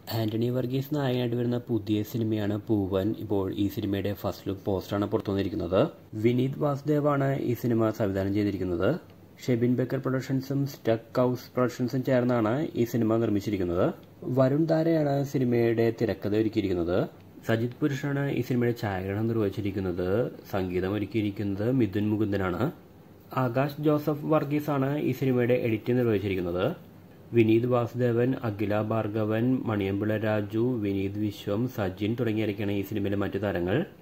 ആന്റണി വർഗീസ് നായകനായിട്ട് വരുന്ന പുതിയ സിനിമയാണ് പൂവൻ ഇപ്പോൾ ഈ സിനിമയുടെ ഫസ്റ്റ് ലുക്ക് പോസ്റ്ററാണ് പുറത്തു വന്നിരിക്കുന്നത് വിനീത് വാസുദേവാണ് ഈ സിനിമ സംവിധാനം ചെയ്തിരിക്കുന്നത് ഷെബിൻ ബക്കർ പ്രൊഡക്ഷൻസും സ്റ്റക്ക് ഹൗസ് പ്രൊഡക്ഷൻസും ചേർന്നാണ് ഈ സിനിമ നിർമ്മിച്ചിരിക്കുന്നത് വരുൺ ധാരയാണ് സിനിമയുടെ തിരക്കഥ ഒരുക്കിയിരിക്കുന്നത് സജിത് പുരുഷാണ് ഈ സിനിമയുടെ ഛായാഗ്രഹണം നിർവഹിച്ചിരിക്കുന്നത് സംഗീതം ഒരുക്കിയിരിക്കുന്നത് മിഥുൻ മുകുന്ദനാണ് ആകാശ് ജോസഫ് വർഗീസ് ആണ് ഈ സിനിമയുടെ എഡിറ്റ് നിർവഹിച്ചിരിക്കുന്നത് വിനീത് വാസുദേവൻ അഖില ഭാർഗവൻ മണിയമ്പിള രാജു വിനീത് വിശ്വം സജിൻ തുടങ്ങിയവരൊക്കെയാണ് ഈ സിനിമയിലെ മറ്റു താരങ്ങൾ